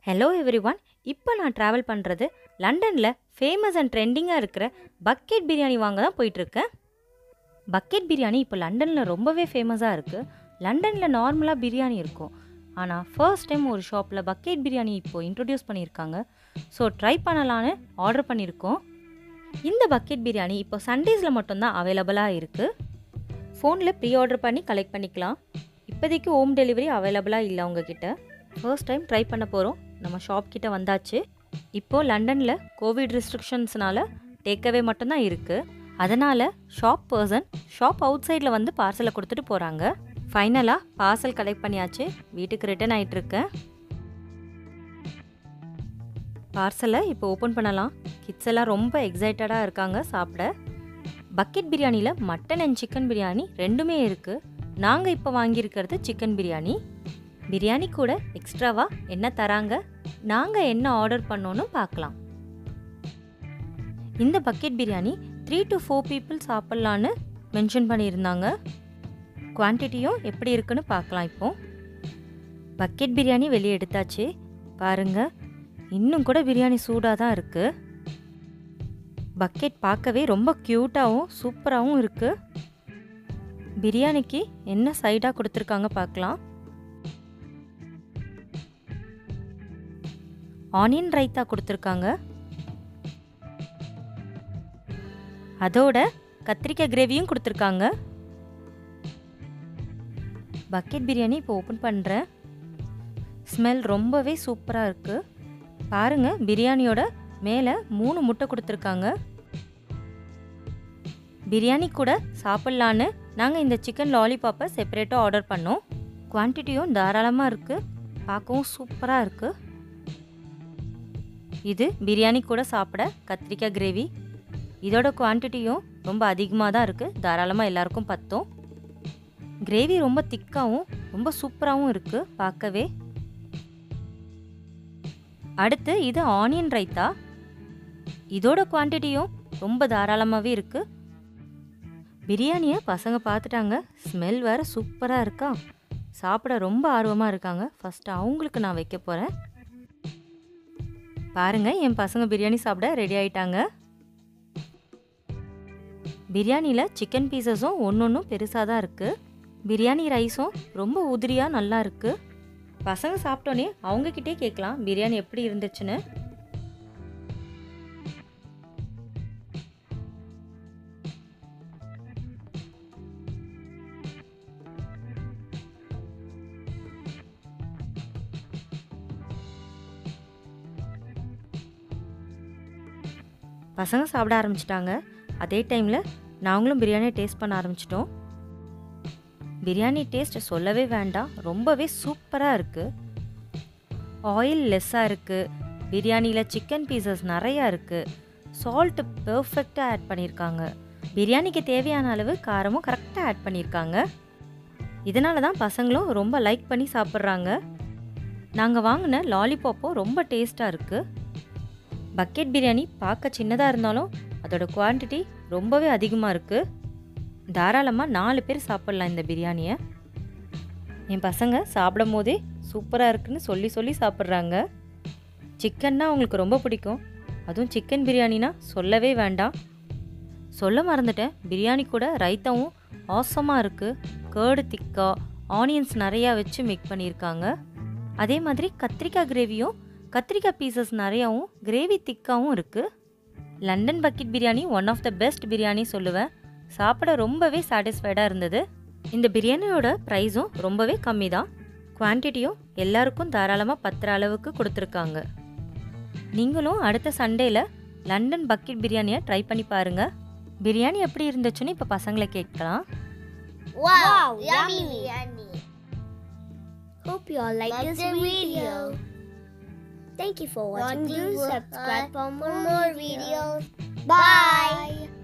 Hello every one இப்போ நான் travel பண்ணுறது லண்டனில் ஃபேமஸ் அண்ட் ட்ரெண்டிங்காக இருக்கிற பக்கெட் பிரியாணி வாங்க தான் போயிட்டுருக்கேன் பக்கெட் பிரியாணி இப்போ லண்டனில் ரொம்பவே ஃபேமஸாக இருக்குது லண்டனில் நார்மலாக பிரியாணி இருக்கும் ஆனால் ஃபர்ஸ்ட் டைம் ஒரு ஷாப்பில் பக்கெட் பிரியாணி இப்போது இன்ட்ரடியூஸ் பண்ணியிருக்காங்க ஸோ ட்ரை பண்ணலான்னு ஆர்டர் பண்ணியிருக்கோம் இந்த பக்கெட் பிரியாணி இப்போ சண்டேஸில் மட்டும்தான் அவைலபிளாக இருக்குது ஃபோனில் ப்ரீ ஆர்டர் பண்ணி கலெக்ட் பண்ணிக்கலாம் இப்போதைக்கு ஹோம் டெலிவரி அவைலபிளாக இல்லை உங்ககிட்ட ஃபர்ஸ்ட் டைம் ட்ரை பண்ண போகிறோம் நம்ம ஷாப் கிட்ட வந்தாச்சு இப்போது லண்டனில் கோவிட் ரெஸ்ட்ரிக்ஷன்ஸ்னால டேக்அவே மட்டும்தான் இருக்குது அதனால் ஷாப் பர்சன் ஷாப் அவுட் சைடில் வந்து பார்சலை கொடுத்துட்டு போகிறாங்க ஃபைனலாக பார்சல் கலெக்ட் பண்ணியாச்சு வீட்டுக்கு ரிட்டர்ன் ஆகிட்டுருக்கேன் பார்சலை இப்போ ஓப்பன் பண்ணலாம் கிட்ஸ் எல்லாம் ரொம்ப எக்ஸைட்டடாக இருக்காங்க சாப்பிட பக்கெட் பிரியாணியில் மட்டன் அண்ட் சிக்கன் பிரியாணி ரெண்டுமே இருக்குது நாங்கள் இப்போ வாங்கியிருக்கிறது சிக்கன் பிரியாணி பிரியாணி கூட எக்ஸ்ட்ராவாக என்ன தராங்க நாங்கள் என்ன ஆர்டர் பண்ணோன்னு பார்க்கலாம் இந்த bucket biryani three to four people சாப்பிட்லான்னு மென்ஷன் பண்ணியிருந்தாங்க குவான்டிட்டியும் எப்படி இருக்குன்னு பார்க்கலாம் இப்போ பக்கெட் பிரியாணி வெளியே எடுத்தாச்சு பாருங்க இன்னும் கூட பிரியாணி சூடாக தான் இருக்குது பக்கெட் பார்க்கவே ரொம்ப க்யூட்டாகவும் சூப்பராகவும் இருக்குது பிரியாணிக்கு என்ன சைடாக கொடுத்துருக்காங்க பார்க்கலாம் ஆனியன் ரைத்தா கொடுத்துருக்காங்க அதோட கத்திரிக்காய் கிரேவியும் கொடுத்துருக்காங்க பக்கெட் பிரியாணி இப்போ ஓப்பன் பண்ணுறேன் ஸ்மெல் ரொம்பவே சூப்பராக இருக்குது பாருங்கள் பிரியாணியோட மேலே மூணு முட்டை கொடுத்துருக்காங்க பிரியாணி கூட சாப்பிட்லான்னு நாங்கள் இந்த சிக்கன் லாலிபாப்பை செப்பரேட்டாக ஆர்டர் பண்ணோம் குவான்டிட்டியும் தாராளமாக இருக்குது பார்க்கவும் சூப்பராக இருக்குது இது பிரியாணி கூட சாப்பிட கத்திரிக்காய் கிரேவி இதோட குவான்டிட்டியும் ரொம்ப அதிகமாக தான் இருக்குது தாராளமாக எல்லாருக்கும் பத்தும் கிரேவி ரொம்ப திக்காகவும் ரொம்ப சூப்பராகவும் இருக்குது பார்க்கவே அடுத்து இது ஆனியன் ரைத்தா இதோட குவான்டிட்டியும் ரொம்ப தாராளமாகவே இருக்குது பிரியாணியை பசங்க பார்த்துட்டாங்க ஸ்மெல் வேறு சூப்பராக இருக்கா சாப்பிட ரொம்ப ஆர்வமாக இருக்காங்க ஃபஸ்ட்டு அவங்களுக்கு நான் வைக்க போகிறேன் பாருங்க என் பசங்க பிரியாணி சாப்பிட ரெடி ஆயிட்டாங்க பிரியாணியில் சிக்கன் பீசஸும் ஒன்று ஒன்றும் பெருசாக தான் இருக்குது பிரியாணி ரைஸும் ரொம்ப உதிரியாக நல்லா இருக்குது பசங்க சாப்பிட்டோன்னே அவங்கக்கிட்டே கேட்கலாம் பிரியாணி எப்படி இருந்துச்சுன்னு பசங்க சாப்பிட ஆரம்பிச்சிட்டாங்க அதே டைமில் நாங்களும் பிரியாணியை டேஸ்ட் பண்ண ஆரம்பிச்சிட்டோம் பிரியாணி டேஸ்ட் சொல்லவே வேண்டாம் ரொம்பவே சூப்பராக இருக்குது ஆயில் லெஸ்ஸாக இருக்குது பிரியாணியில் சிக்கன் பீசஸ் நிறையா இருக்குது சால்ட்டு பெர்ஃபெக்டாக ஆட் பண்ணியிருக்காங்க பிரியாணிக்கு தேவையான அளவு காரமும் கரெக்டாக ஆட் பண்ணியிருக்காங்க இதனால தான் பசங்களும் ரொம்ப லைக் பண்ணி சாப்பிட்றாங்க நாங்கள் வாங்கின லாலிபாப்பும் ரொம்ப டேஸ்ட்டாக இருக்குது பக்கெட் பிரியாணி பார்க்க சின்னதாக இருந்தாலும் அதோட குவான்டிட்டி ரொம்பவே அதிகமாக இருக்குது தாராளமாக நாலு பேர் சாப்பிட்லாம் இந்த பிரியாணியை என் பசங்க சாப்பிடும் போதே சூப்பராக இருக்குன்னு சொல்லி சொல்லி சாப்பிட்றாங்க சிக்கன்னா அவங்களுக்கு ரொம்ப பிடிக்கும் அதுவும் சிக்கன் பிரியாணினா சொல்லவே வேண்டாம் சொல்ல மறந்துட்டேன் பிரியாணி கூட ரைத்தாவும் ஆசமாக இருக்குது கேர்டு திக்கா ஆனியன்ஸ் நிறையா வச்சு மேக் பண்ணியிருக்காங்க அதே மாதிரி கத்திரிக்காய் கிரேவியும் கத்திரிக்காய் பீசஸ் நிறையாவும் கிரேவி திக்காவும் இருக்குது London bucket biryani one of the best biryani சொல்லுவேன் சாப்பிட ரொம்பவே சாட்டிஸ்ஃபைடாக இருந்தது இந்த பிரியாணியோட ப்ரைஸும் ரொம்பவே கம்மி தான் குவான்டிட்டியும் எல்லாருக்கும் தாராளமாக பத்துற அளவுக்கு கொடுத்துருக்காங்க நீங்களும் அடுத்த சண்டேல லண்டன் பக்கெட் பிரியாணியை ட்ரை பண்ணி பாருங்கள் பிரியாணி எப்படி இருந்துச்சுன்னு இப்போ பசங்களை கேட்கலாம் Wow, yummy. yummy. Hope you all like, Like this the video. video. Thank you for watching. Want to Do subscribe for more more videos. videos. Bye.